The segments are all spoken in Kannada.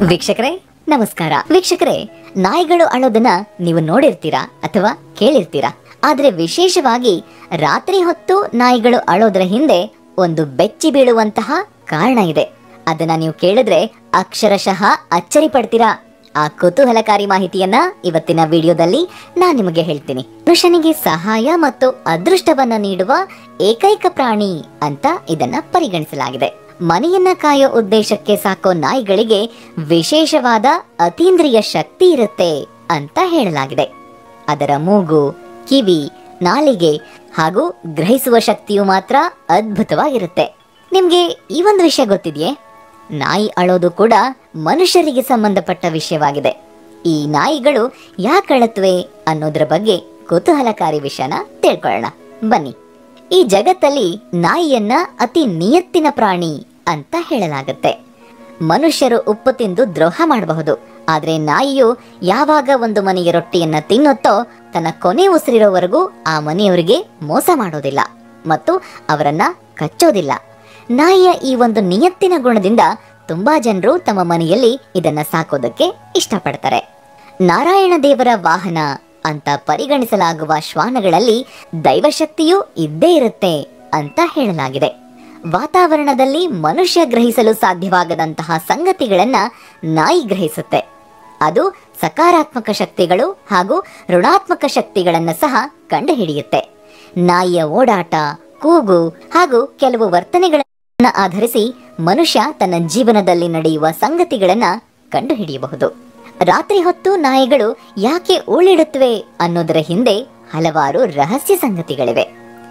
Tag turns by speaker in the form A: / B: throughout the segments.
A: ವೀಕ್ಷಕರೇ ನಮಸ್ಕಾರ ವೀಕ್ಷಕರೇ ನಾಯಿಗಳು ಅಳೋದನ್ನ ನೀವು ನೋಡಿರ್ತೀರಾ ಅಥವಾ ಕೇಳಿರ್ತೀರಾ ಆದ್ರೆ ವಿಶೇಷವಾಗಿ ರಾತ್ರಿ ಹೊತ್ತು ನಾಯಿಗಳು ಅಳೋದ್ರ ಹಿಂದೆ ಒಂದು ಬೆಚ್ಚಿ ಬೀಳುವಂತಹ ಕಾರಣ ಇದೆ ಅದನ್ನ ನೀವು ಕೇಳಿದ್ರೆ ಅಕ್ಷರಶಃ ಅಚ್ಚರಿ ಪಡ್ತೀರಾ ಆ ಕುತೂಹಲಕಾರಿ ಮಾಹಿತಿಯನ್ನ ಇವತ್ತಿನ ವಿಡಿಯೋದಲ್ಲಿ ನಾನ್ ನಿಮಗೆ ಹೇಳ್ತೀನಿ ಮನುಷ್ಯನಿಗೆ ಸಹಾಯ ಮತ್ತು ಅದೃಷ್ಟವನ್ನ ನೀಡುವ ಏಕೈಕ ಪ್ರಾಣಿ ಅಂತ ಇದನ್ನ ಪರಿಗಣಿಸಲಾಗಿದೆ ಮನೆಯನ್ನ ಕಾಯೋ ಉದ್ದೇಶಕ್ಕೆ ಸಾಕೋ ನಾಯಿಗಳಿಗೆ ವಿಶೇಷವಾದ ಅತೀಂದ್ರಿಯ ಶಕ್ತಿ ಇರುತ್ತೆ ಅಂತ ಹೇಳಲಾಗಿದೆ ಅದರ ಮೂಗು ಕಿವಿ ನಾಲಿಗೆ ಹಾಗೂ ಗ್ರಹಿಸುವ ಶಕ್ತಿಯು ಮಾತ್ರ ಅದ್ಭುತವಾಗಿರುತ್ತೆ ನಿಮ್ಗೆ ಈ ಒಂದು ವಿಷಯ ಗೊತ್ತಿದೆಯೇ ನಾಯಿ ಅಳೋದು ಕೂಡ ಮನುಷ್ಯರಿಗೆ ಸಂಬಂಧಪಟ್ಟ ವಿಷಯವಾಗಿದೆ ಈ ನಾಯಿಗಳು ಯಾಕೆ ಅಳತ್ವೆ ಅನ್ನೋದ್ರ ಬಗ್ಗೆ ಕುತೂಹಲಕಾರಿ ವಿಷಯನ ತಿಳ್ಕೊಳ್ಳೋಣ ಬನ್ನಿ ಈ ಜಗತ್ತಲ್ಲಿ ನಾಯಿಯನ್ನ ಅತಿ ನಿಯತ್ತಿನ ಪ್ರಾಣಿ ಅಂತ ಹೇಳಲಾಗುತ್ತೆ ಮನುಷ್ಯರು ಉಪ್ಪು ತಿಂದು ದ್ರೋಹ ಮಾಡಬಹುದು ಆದ್ರೆ ನಾಯಿಯು ಯಾವಾಗ ಒಂದು ಮನೆಯ ರೊಟ್ಟಿಯನ್ನ ತಿನ್ನುತ್ತೋ ತನ್ನ ಕೊನೆ ಉಸಿರಿರೋವರೆಗೂ ಆ ಮನೆಯವರಿಗೆ ಮೋಸ ಮಾಡೋದಿಲ್ಲ ಮತ್ತು ಅವರನ್ನ ಕಚ್ಚೋದಿಲ್ಲ ನಾಯಿಯ ಈ ಒಂದು ನಿಯತ್ತಿನ ಗುಣದಿಂದ ತುಂಬಾ ಜನರು ತಮ್ಮ ಮನೆಯಲ್ಲಿ ಇದನ್ನ ಸಾಕೋದಕ್ಕೆ ಇಷ್ಟಪಡ್ತಾರೆ ನಾರಾಯಣ ದೇವರ ವಾಹನ ಅಂತ ಪರಿಗಣಿಸಲಾಗುವ ಶ್ವಾನಗಳಲ್ಲಿ ದೈವಶಕ್ತಿಯೂ ಇದ್ದೇ ಇರುತ್ತೆ ಅಂತ ಹೇಳಲಾಗಿದೆ ವಾತಾವರಣದಲ್ಲಿ ಮನುಷ್ಯ ಗ್ರಹಿಸಲು ಸಾಧ್ಯವಾಗದಂತಹ ಸಂಗತಿಗಳನ್ನ ನಾಯಿ ಗ್ರಹಿಸುತ್ತೆ ಅದು ಸಕಾರಾತ್ಮಕ ಶಕ್ತಿಗಳು ಹಾಗೂ ಋಣಾತ್ಮಕ ಶಕ್ತಿಗಳನ್ನ ಸಹ ಕಂಡುಹಿಡಿಯುತ್ತೆ ನಾಯಿಯ ಓಡಾಟ ಕೂಗು ಹಾಗೂ ಕೆಲವು ವರ್ತನೆಗಳನ್ನ ಆಧರಿಸಿ ಮನುಷ್ಯ ತನ್ನ ಜೀವನದಲ್ಲಿ ನಡೆಯುವ ಸಂಗತಿಗಳನ್ನ ಕಂಡುಹಿಡಿಯಬಹುದು ರಾತ್ರಿ ಹೊತ್ತು ನಾಯಿಗಳು ಯಾಕೆ ಊಳಿಡುತ್ತವೆ ಅನ್ನೋದರ ಹಿಂದೆ ಹಲವಾರು ರಹಸ್ಯ ಸಂಗತಿಗಳಿವೆ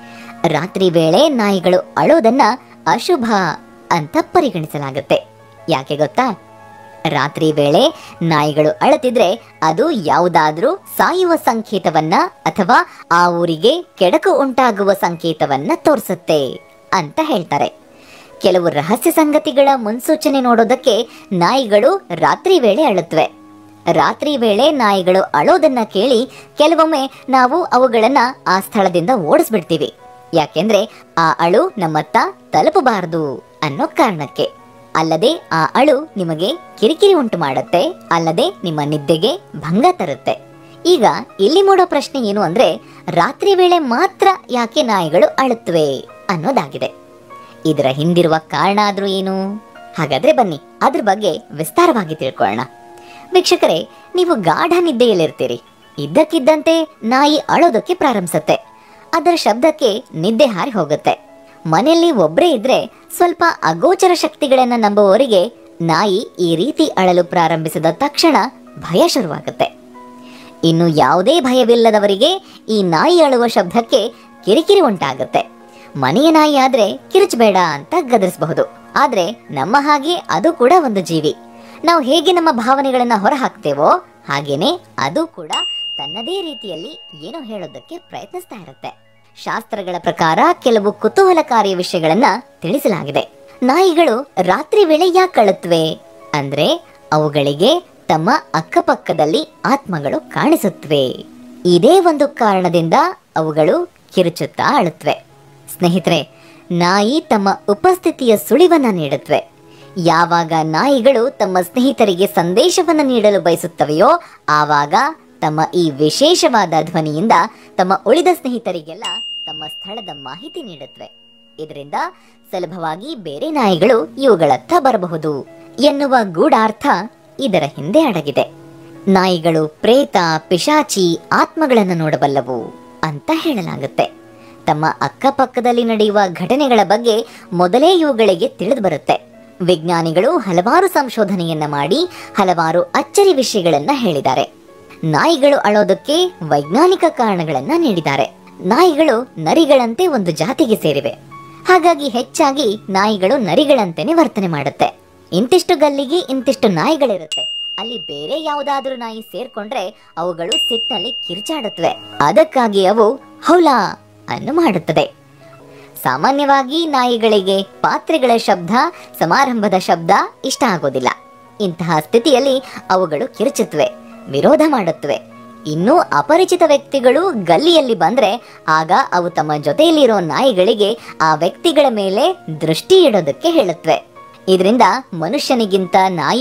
A: ರಾತ್ರಿ ವೇಳೆ ನಾಯಿಗಳು ಅಳೋದನ್ನ ಅಶುಭ ಅಂತ ಪರಿಗಣಿಸಲಾಗುತ್ತೆ ಯಾಕೆ ಗೊತ್ತಾ ರಾತ್ರಿ ವೇಳೆ ನಾಯಿಗಳು ಅಳತಿದ್ರೆ ಅದು ಯಾವುದಾದ್ರೂ ಸಾಯುವ ಸಂಕೇತವನ್ನ ಅಥವಾ ಆ ಊರಿಗೆ ಕೆಡಕು ಉಂಟಾಗುವ ಸಂಕೇತವನ್ನ ತೋರಿಸುತ್ತೆ ಅಂತ ಹೇಳ್ತಾರೆ ಕೆಲವು ರಹಸ್ಯ ಸಂಗತಿಗಳ ಮುನ್ಸೂಚನೆ ನೋಡೋದಕ್ಕೆ ನಾಯಿಗಳು ರಾತ್ರಿ ವೇಳೆ ಅಳುತ್ತವೆ ರಾತ್ರಿ ವೇಳೆ ನಾಯಿಗಳು ಅಳೋದನ್ನ ಕೇಳಿ ಕೆಲವೊಮ್ಮೆ ನಾವು ಅವುಗಳನ್ನ ಆ ಸ್ಥಳದಿಂದ ಓಡಿಸ್ಬಿಡ್ತೀವಿ ಯಾಕೆಂದ್ರೆ ಆ ಅಳು ನಮ್ಮತ್ತ ತಲುಪಬಾರದು ಅನ್ನೋ ಕಾರಣಕ್ಕೆ ಅಲ್ಲದೆ ಆ ಅಳು ನಿಮಗೆ ಕಿರಿಕಿರಿ ಉಂಟು ಮಾಡುತ್ತೆ ಅಲ್ಲದೆ ನಿಮ್ಮ ನಿದ್ದೆಗೆ ಭಂಗ ತರುತ್ತೆ ಈಗ ಇಲ್ಲಿ ಮೂಡೋ ಪ್ರಶ್ನೆ ಏನು ಅಂದ್ರೆ ರಾತ್ರಿ ವೇಳೆ ಮಾತ್ರ ಯಾಕೆ ನಾಯಿಗಳು ಅಳುತ್ತವೆ ಅನ್ನೋದಾಗಿದೆ ಇದರ ಹಿಂದಿರುವ ಕಾರಣ ಆದ್ರೂ ಏನು ಹಾಗಾದ್ರೆ ಬನ್ನಿ ಅದ್ರ ಬಗ್ಗೆ ವಿಸ್ತಾರವಾಗಿ ತಿಳ್ಕೊಳ್ಳೋಣ ವೀಕ್ಷಕರೇ ನೀವು ಗಾಢ ನಿದ್ದೆಯಲ್ಲಿರ್ತೀರಿ ಇದ್ದಕ್ಕಿದ್ದಂತೆ ನಾಯಿ ಅಳೋದಕ್ಕೆ ಪ್ರಾರಂಭಿಸುತ್ತೆ ಅದರ ಶಬ್ದಕ್ಕೆ ನಿದ್ದೆ ಹಾರಿ ಹೋಗುತ್ತೆ ಮನೆಯಲ್ಲಿ ಒಬ್ಬರೇ ಇದ್ರೆ ಸ್ವಲ್ಪ ಅಗೋಚರ ಶಕ್ತಿಗಳನ್ನ ನಂಬುವವರಿಗೆ ನಾಯಿ ಈ ರೀತಿ ಅಳಲು ಪ್ರಾರಂಭಿಸಿದ ತಕ್ಷಣ ಭಯ ಶುರುವಾಗುತ್ತೆ ಇನ್ನು ಯಾವುದೇ ಭಯವಿಲ್ಲದವರಿಗೆ ಈ ನಾಯಿ ಅಳುವ ಶಬ್ದಕ್ಕೆ ಕಿರಿಕಿರಿ ಉಂಟಾಗುತ್ತೆ ಮನೆಯ ನಾಯಿ ಆದ್ರೆ ಕಿರುಚಬೇಡ ಅಂತ ಗದರಿಸಬಹುದು ಆದ್ರೆ ನಮ್ಮ ಹಾಗೆ ಅದು ಕೂಡ ಒಂದು ಜೀವಿ ನಾವು ಹೇಗೆ ನಮ್ಮ ಭಾವನೆಗಳನ್ನ ಹೊರ ಹಾಕ್ತೇವೋ ಹಾಗೇನೆ ಅದು ಕೂಡ ತನ್ನದೇ ರೀತಿಯಲ್ಲಿ ಏನೋ ಹೇಳೋದಕ್ಕೆ ಪ್ರಯತ್ನಿಸ್ತಾ ಇರುತ್ತೆ ಶಾಸ್ತ್ರಗಳ ಪ್ರಕಾರ ಕೆಲವು ಕುತೂಹಲಕಾರಿ ವಿಷಯಗಳನ್ನ ತಿಳಿಸಲಾಗಿದೆ ನಾಯಿಗಳು ರಾತ್ರಿ ವೇಳೆ ಯಾಕೆ ಅಳುತ್ತವೆ ಅಂದ್ರೆ ಅವುಗಳಿಗೆ ತಮ್ಮ ಅಕ್ಕಪಕ್ಕದಲ್ಲಿ ಆತ್ಮಗಳು ಕಾಣಿಸುತ್ತವೆ ಇದೇ ಒಂದು ಕಾರಣದಿಂದ ಅವುಗಳು ಕಿರುಚುತ್ತಾ ಅಳುತ್ತವೆ ಸ್ನೇಹಿತರೆ ನಾಯಿ ತಮ್ಮ ಉಪಸ್ಥಿತಿಯ ಸುಳಿವನ್ನ ನೀಡುತ್ತವೆ ಯಾವಾಗ ನಾಯಿಗಳು ತಮ್ಮ ಸ್ನೇಹಿತರಿಗೆ ಸಂದೇಶವನ್ನು ನೀಡಲು ಬಯಸುತ್ತವೆಯೋ ಆವಾಗ ತಮ್ಮ ಈ ವಿಶೇಷವಾದ ಧ್ವನಿಯಿಂದ ತಮ್ಮ ಉಳಿದ ಸ್ನೇಹಿತರಿಗೆಲ್ಲ ತಮ್ಮ ಸ್ಥಳದ ಮಾಹಿತಿ ನೀಡುತ್ತವೆ ಇದರಿಂದ ಸುಲಭವಾಗಿ ಬೇರೆ ನಾಯಿಗಳು ಇವುಗಳತ್ತ ಬರಬಹುದು ಎನ್ನುವ ಗೂಢಾರ್ಥ ಇದರ ಹಿಂದೆ ಅಡಗಿದೆ ನಾಯಿಗಳು ಪ್ರೇತ ಪಿಶಾಚಿ ಆತ್ಮಗಳನ್ನು ನೋಡಬಲ್ಲವು ಅಂತ ಹೇಳಲಾಗುತ್ತೆ ತಮ್ಮ ಅಕ್ಕಪಕ್ಕದಲ್ಲಿ ನಡೆಯುವ ಘಟನೆಗಳ ಬಗ್ಗೆ ಮೊದಲೇ ಇವುಗಳಿಗೆ ತಿಳಿದು ಬರುತ್ತೆ ವಿಜ್ಞಾನಿಗಳು ಹಲವಾರು ಸಂಶೋಧನೆಯನ್ನ ಮಾಡಿ ಹಲವಾರು ಅಚ್ಚರಿ ವಿಷಯಗಳನ್ನ ಹೇಳಿದ್ದಾರೆ ನಾಯಿಗಳು ಅಳೋದಕ್ಕೆ ವೈಜ್ಞಾನಿಕ ಕಾರಣಗಳನ್ನ ನೀಡಿದ್ದಾರೆ ನಾಯಿಗಳು ನರಿಗಳಂತೆ ಒಂದು ಜಾತಿಗೆ ಸೇರಿವೆ ಹಾಗಾಗಿ ಹೆಚ್ಚಾಗಿ ನಾಯಿಗಳು ನರಿಗಳಂತೆನೆ ವರ್ತನೆ ಮಾಡುತ್ತೆ ಇಂತಿಷ್ಟು ಗಲ್ಲಿಗೆ ಇಂತಿಷ್ಟು ನಾಯಿಗಳಿರುತ್ತೆ ಅಲ್ಲಿ ಬೇರೆ ಯಾವುದಾದ್ರೂ ನಾಯಿ ಸೇರ್ಕೊಂಡ್ರೆ ಅವುಗಳು ಸಿಟ್ಟಿನಲ್ಲಿ ಕಿರ್ಚಾಡುತ್ತವೆ ಅದಕ್ಕಾಗಿ ಅವು ಹೌಲಾ ಅನ್ನು ಮಾಡುತ್ತದೆ ಸಾಮಾನ್ಯವಾಗಿ ನಾಯಿಗಳಿಗೆ ಪಾತ್ರೆಗಳ ಶಬ್ದ ಸಮಾರಂಭದ ಶಬ್ದ ಇಷ್ಟ ಆಗೋದಿಲ್ಲ ಇಂತಹ ಸ್ಥಿತಿಯಲ್ಲಿ ಅವುಗಳು ಕಿರುಚುತ್ತವೆ ವಿರೋಧ ಮಾಡುತ್ತವೆ ಇನ್ನು ಅಪರಿಚಿತ ವ್ಯಕ್ತಿಗಳು ಗಲ್ಲಿಯಲ್ಲಿ ಬಂದ್ರೆ ಆಗ ಅವು ತಮ್ಮ ಜೊತೆಯಲ್ಲಿರೋ ನಾಯಿಗಳಿಗೆ ಆ ವ್ಯಕ್ತಿಗಳ ಮೇಲೆ ದೃಷ್ಟಿ ಇಡೋದಕ್ಕೆ ಹೇಳುತ್ತವೆ ಇದರಿಂದ ಮನುಷ್ಯನಿಗಿಂತ ನಾಯಿಯು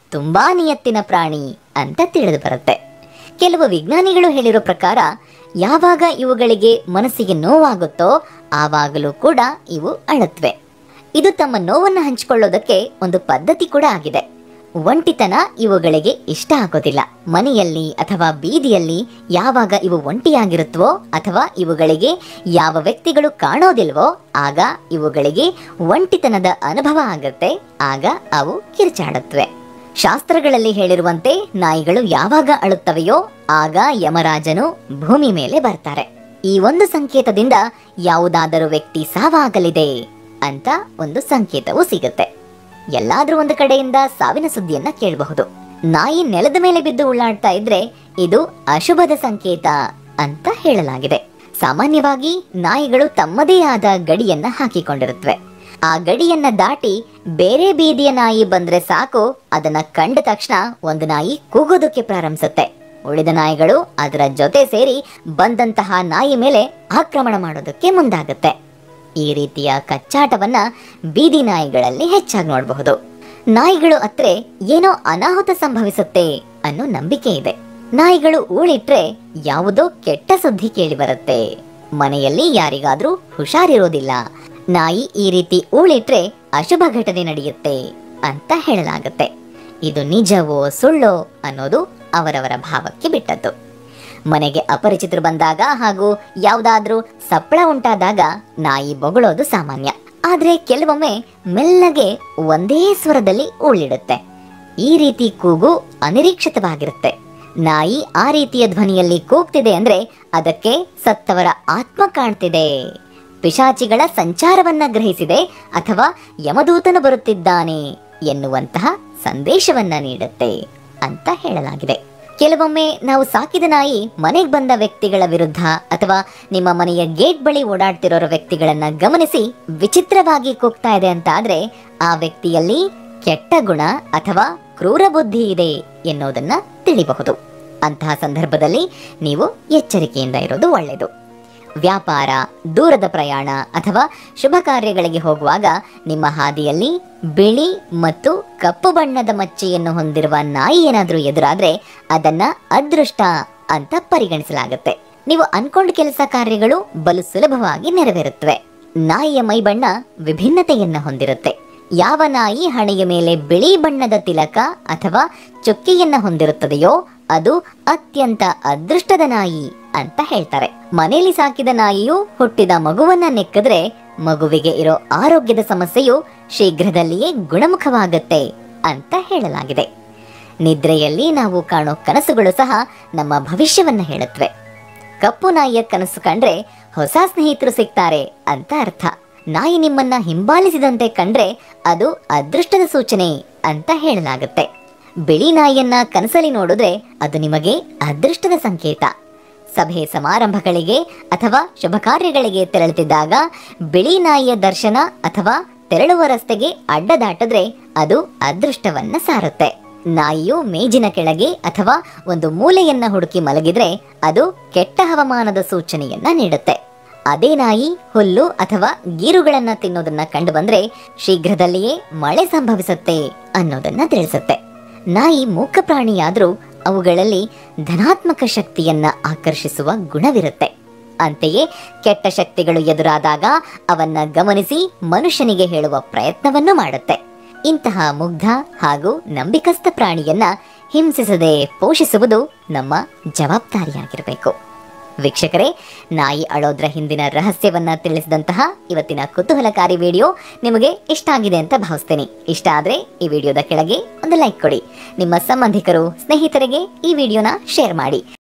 A: ತುಂಬಾ ನಿಯತ್ತಿನ ಪ್ರಾಣಿ ಅಂತ ತಿಳಿದು ಬರುತ್ತೆ ಕೆಲವು ವಿಜ್ಞಾನಿಗಳು ಹೇಳಿರೋ ಪ್ರಕಾರ ಯಾವಾಗ ಇವುಗಳಿಗೆ ಮನಸ್ಸಿಗೆ ನೋವಾಗುತ್ತೋ ಆವಾಗಲೂ ಕೂಡ ಇವು ಅಳುತ್ತವೆ ಇದು ತಮ್ಮ ನೋವನ್ನು ಹಂಚಿಕೊಳ್ಳೋದಕ್ಕೆ ಒಂದು ಪದ್ಧತಿ ಕೂಡ ಆಗಿದೆ ಒಂಟಿತನ ಇವುಗಳಿಗೆ ಇಷ್ಟ ಆಗೋದಿಲ್ಲ ಮನೆಯಲ್ಲಿ ಅಥವಾ ಬೀದಿಯಲ್ಲಿ ಯಾವಾಗ ಇವು ಒಂಟಿಯಾಗಿರುತ್ತವೋ ಅಥವಾ ಇವುಗಳಿಗೆ ಯಾವ ವ್ಯಕ್ತಿಗಳು ಕಾಣೋದಿಲ್ವೋ ಆಗ ಇವುಗಳಿಗೆ ಒಂಟಿತನದ ಅನುಭವ ಆಗುತ್ತೆ ಆಗ ಅವು ಕಿರ್ಚಾಡುತ್ತವೆ ಶಾಸ್ತ್ರಗಳಲ್ಲಿ ಹೇಳಿರುವಂತೆ ನಾಯಿಗಳು ಯಾವಾಗ ಅಳುತ್ತವೆಯೋ ಆಗ ಯಮರಾಜನು ಭೂಮಿ ಮೇಲೆ ಬರ್ತಾರೆ ಈ ಒಂದು ಸಂಕೇತದಿಂದ ಯಾವುದಾದರೂ ವ್ಯಕ್ತಿ ಸಾವಾಗಲಿದೆ ಅಂತ ಒಂದು ಸಂಕೇತವು ಸಿಗುತ್ತೆ ಎಲ್ಲಾದ್ರೂ ಒಂದು ಕಡೆಯಿಂದ ಸಾವಿನ ಸುದ್ದಿಯನ್ನ ಕೇಳಬಹುದು ನಾಯಿ ನೆಲದ ಮೇಲೆ ಬಿದ್ದು ಉಳ್ಳಾಡ್ತಾ ಇದ್ರೆ ಇದು ಅಶುಭದ ಸಂಕೇತ ಅಂತ ಹೇಳಲಾಗಿದೆ ಸಾಮಾನ್ಯವಾಗಿ ನಾಯಿಗಳು ತಮ್ಮದೇ ಆದ ಗಡಿಯನ್ನ ಹಾಕಿಕೊಂಡಿರುತ್ತವೆ ಆ ಗಡಿಯನ್ನ ದಾಟಿ ಬೇರೆ ಬೀದಿಯ ನಾಯಿ ಬಂದ್ರೆ ಸಾಕು ಅದನ್ನ ಕಂಡ ತಕ್ಷಣ ಒಂದು ನಾಯಿ ಕೂಗೋದಕ್ಕೆ ಪ್ರಾರಂಭಿಸುತ್ತೆ ಉಳಿದ ನಾಯಿಗಳು ಅದರ ಜೊತೆ ಸೇರಿ ಬಂದಂತಹ ನಾಯಿ ಮೇಲೆ ಆಕ್ರಮಣ ಮಾಡೋದಕ್ಕೆ ಮುಂದಾಗುತ್ತೆ ಈ ರೀತಿಯ ಕಚ್ಚಾಟವನ್ನ ಬೀದಿ ನಾಯಿಗಳಲ್ಲಿ ಹೆಚ್ಚಾಗಿ ನೋಡಬಹುದು ನಾಯಿಗಳು ಅತ್ರೆ ಏನೋ ಅನಾಹುತ ಸಂಭವಿಸುತ್ತೆ ಅನ್ನೋ ನಂಬಿಕೆ ಇದೆ ನಾಯಿಗಳು ಊಳಿಟ್ರೆ ಯಾವುದೋ ಕೆಟ್ಟ ಸುದ್ದಿ ಕೇಳಿ ಬರುತ್ತೆ ಮನೆಯಲ್ಲಿ ಯಾರಿಗಾದ್ರೂ ಹುಷಾರಿರೋದಿಲ್ಲ ನಾಯಿ ಈ ರೀತಿ ಊಳಿಟ್ರೆ ಅಶುಭ ಘಟನೆ ನಡೆಯುತ್ತೆ ಅಂತ ಹೇಳಲಾಗುತ್ತೆ ಇದು ನಿಜವೋ ಸುಳ್ಳೋ ಅನ್ನೋದು ಅವರವರ ಭಾವಕ್ಕೆ ಬಿಟ್ಟದ್ದು ಮನೆಗೆ ಅಪರಿಚಿತರು ಬಂದಾಗ ಹಾಗೂ ಯಾವುದಾದ್ರೂ ಸಪ್ಪಳ ಉಂಟಾದಾಗ ನಾಯಿ ಬೊಗಳೋದು ಸಾಮಾನ್ಯ ಆದ್ರೆ ಕೆಲವೊಮ್ಮೆ ಮೆಲ್ಲಗೆ ಒಂದೇ ಸ್ವರದಲ್ಲಿ ಉಳಿಡುತ್ತೆ ಈ ರೀತಿ ಕೂಗು ಅನಿರೀಕ್ಷಿತವಾಗಿರುತ್ತೆ ನಾಯಿ ಆ ರೀತಿಯ ಧ್ವನಿಯಲ್ಲಿ ಕೂಗ್ತಿದೆ ಅಂದ್ರೆ ಅದಕ್ಕೆ ಸತ್ತವರ ಆತ್ಮ ಕಾಣ್ತಿದೆ ಪಿಶಾಚಿಗಳ ಸಂಚಾರವನ್ನ ಗ್ರಹಿಸಿದೆ ಅಥವಾ ಯಮದೂತನು ಬರುತ್ತಿದ್ದಾನೆ ಎನ್ನುವಂತಹ ಸಂದೇಶವನ್ನ ನೀಡುತ್ತೆ ಅಂತ ಹೇಳಲಾಗಿದೆ ಕೆಲವೊಮ್ಮೆ ನಾವು ಸಾಕಿದ ನಾಯಿ ಮನೆಗೆ ಬಂದ ವ್ಯಕ್ತಿಗಳ ವಿರುದ್ಧ ಅಥವಾ ನಿಮ್ಮ ಮನೆಯ ಗೇಟ್ ಬಳಿ ಓಡಾಡ್ತಿರೋ ವ್ಯಕ್ತಿಗಳನ್ನ ಗಮನಿಸಿ ವಿಚಿತ್ರವಾಗಿ ಕೂಗ್ತಾ ಇದೆ ಅಂತ ಆದ್ರೆ ಆ ವ್ಯಕ್ತಿಯಲ್ಲಿ ಕೆಟ್ಟ ಗುಣ ಅಥವಾ ಕ್ರೂರ ಬುದ್ಧಿ ಇದೆ ಎನ್ನುವುದನ್ನ ತಿಳಿಬಹುದು ಅಂತಹ ಸಂದರ್ಭದಲ್ಲಿ ನೀವು ಎಚ್ಚರಿಕೆಯಿಂದ ಇರೋದು ಒಳ್ಳೆಯದು ವ್ಯಾಪಾರ ದೂರದ ಪ್ರಯಾಣ ಅಥವಾ ಶುಭ ಕಾರ್ಯಗಳಿಗೆ ಹೋಗುವಾಗ ನಿಮ್ಮ ಹಾದಿಯಲ್ಲಿ ಬಿಳಿ ಮತ್ತು ಕಪ್ಪು ಬಣ್ಣದ ಮಚ್ಚೆಯನ್ನು ಹೊಂದಿರುವ ನಾಯಿ ಏನಾದರೂ ಎದುರಾದ್ರೆ ಅದನ್ನ ಅದೃಷ್ಟ ಅಂತ ಪರಿಗಣಿಸಲಾಗುತ್ತೆ ನೀವು ಅನ್ಕೊಂಡ ಕೆಲಸ ಕಾರ್ಯಗಳು ಬಲು ಸುಲಭವಾಗಿ ನೆರವೇರುತ್ತವೆ ನಾಯಿಯ ಮೈ ಬಣ್ಣ ವಿಭಿನ್ನತೆಯನ್ನ ಹೊಂದಿರುತ್ತೆ ಯಾವ ನಾಯಿ ಹಣೆಯ ಮೇಲೆ ಬಿಳಿ ಬಣ್ಣದ ತಿಲಕ ಅಥವಾ ಚುಕ್ಕಿಯನ್ನ ಹೊಂದಿರುತ್ತದೆಯೋ ಅದು ಅತ್ಯಂತ ಅದೃಷ್ಟದ ನಾಯಿ ಅಂತ ಹೇಳ್ತಾರೆ ಮನೆಯಲ್ಲಿ ಸಾಕಿದ ನಾಯಿಯು ಹುಟ್ಟಿದ ಮಗುವನ್ನ ನೆಕ್ಕಿದ್ರೆ ಮಗುವಿಗೆ ಇರೋ ಆರೋಗ್ಯದ ಸಮಸ್ಯೆಯು ಶೀಘ್ರದಲ್ಲಿಯೇ ಗುಣಮುಖವಾಗುತ್ತೆ ಅಂತ ಹೇಳಲಾಗಿದೆ ನಿದ್ರೆಯಲ್ಲಿ ನಾವು ಕಾಣೋ ಕನಸುಗಳು ಸಹ ನಮ್ಮ ಭವಿಷ್ಯವನ್ನ ಹೇಳುತ್ತವೆ ಕಪ್ಪು ನಾಯಿಯ ಕನಸು ಕಂಡ್ರೆ ಹೊಸ ಸ್ನೇಹಿತರು ಸಿಗ್ತಾರೆ ಅಂತ ಅರ್ಥ ನಾಯಿ ನಿಮ್ಮನ್ನ ಹಿಂಬಾಲಿಸಿದಂತೆ ಕಂಡ್ರೆ ಅದು ಅದೃಷ್ಟದ ಸೂಚನೆ ಅಂತ ಹೇಳಲಾಗುತ್ತೆ ಬಿಳಿ ನಾಯಿಯನ್ನ ಕನಸಲ್ಲಿ ನೋಡಿದ್ರೆ ಅದು ನಿಮಗೆ ಅದೃಷ್ಟದ ಸಂಕೇತ ಸಭೆ ಸಮಾರಂಭಗಳಿಗೆ ಅಥವಾ ಶುಭ ಕಾರ್ಯಗಳಿಗೆ ತೆರಳುತ್ತಿದ್ದಾಗ ಬಿಳಿ ನಾಯಿಯ ದರ್ಶನ ಅಥವಾ ತೆರಳುವ ರಸ್ತೆಗೆ ಅಡ್ಡ ದಾಟಿದ್ರೆ ಅದು ಅದೃಷ್ಟವನ್ನ ಸಾರುತ್ತೆ ನಾಯಿಯು ಮೇಜಿನ ಕೆಳಗೆ ಅಥವಾ ಒಂದು ಮೂಲೆಯನ್ನ ಹುಡುಕಿ ಮಲಗಿದ್ರೆ ಅದು ಕೆಟ್ಟ ಹವಾಮಾನದ ಸೂಚನೆಯನ್ನ ನೀಡುತ್ತೆ ಅದೇ ನಾಯಿ ಹುಲ್ಲು ಅಥವಾ ಗೀರುಗಳನ್ನ ತಿನ್ನೋದನ್ನ ಕಂಡು ಬಂದ್ರೆ ಶೀಘ್ರದಲ್ಲಿಯೇ ಮಳೆ ಸಂಭವಿಸುತ್ತೆ ಅನ್ನೋದನ್ನ ತಿಳಿಸುತ್ತೆ ನಾಯಿ ಮೂಕ ಪ್ರಾಣಿಯಾದ್ರೂ ಅವುಗಳಲ್ಲಿ ಧನಾತ್ಮಕ ಶಕ್ತಿಯನ್ನ ಆಕರ್ಷಿಸುವ ಗುಣವಿರುತ್ತೆ ಅಂತೆಯೇ ಕೆಟ್ಟ ಶಕ್ತಿಗಳು ಎದುರಾದಾಗ ಅವನ್ನ ಗಮನಿಸಿ ಮನುಷ್ಯನಿಗೆ ಹೇಳುವ ಪ್ರಯತ್ನವನ್ನು ಮಾಡುತ್ತೆ ಇಂತಹ ಮುಗ್ಧ ಹಾಗೂ ನಂಬಿಕಸ್ಥ ಪ್ರಾಣಿಯನ್ನ ಹಿಂಸಿಸದೆ ಪೋಷಿಸುವುದು ನಮ್ಮ ಜವಾಬ್ದಾರಿಯಾಗಿರಬೇಕು ವೀಕ್ಷಕರೇ ನಾಯಿ ಅಳೋದ್ರ ಹಿಂದಿನ ರಹಸ್ಯವನ್ನ ತಿಳಿಸಿದಂತಹ ಇವತ್ತಿನ ಕುತೂಹಲಕಾರಿ ವಿಡಿಯೋ ನಿಮಗೆ ಇಷ್ಟ ಆಗಿದೆ ಅಂತ ಭಾವಿಸ್ತೇನೆ ಇಷ್ಟ ಆದ್ರೆ ಈ ವಿಡಿಯೋದ ಕೆಳಗೆ ಒಂದು ಲೈಕ್ ಕೊಡಿ ನಿಮ್ಮ ಸಂಬಂಧಿಕರು ಸ್ನೇಹಿತರಿಗೆ ಈ ವಿಡಿಯೋನ ಶೇರ್ ಮಾಡಿ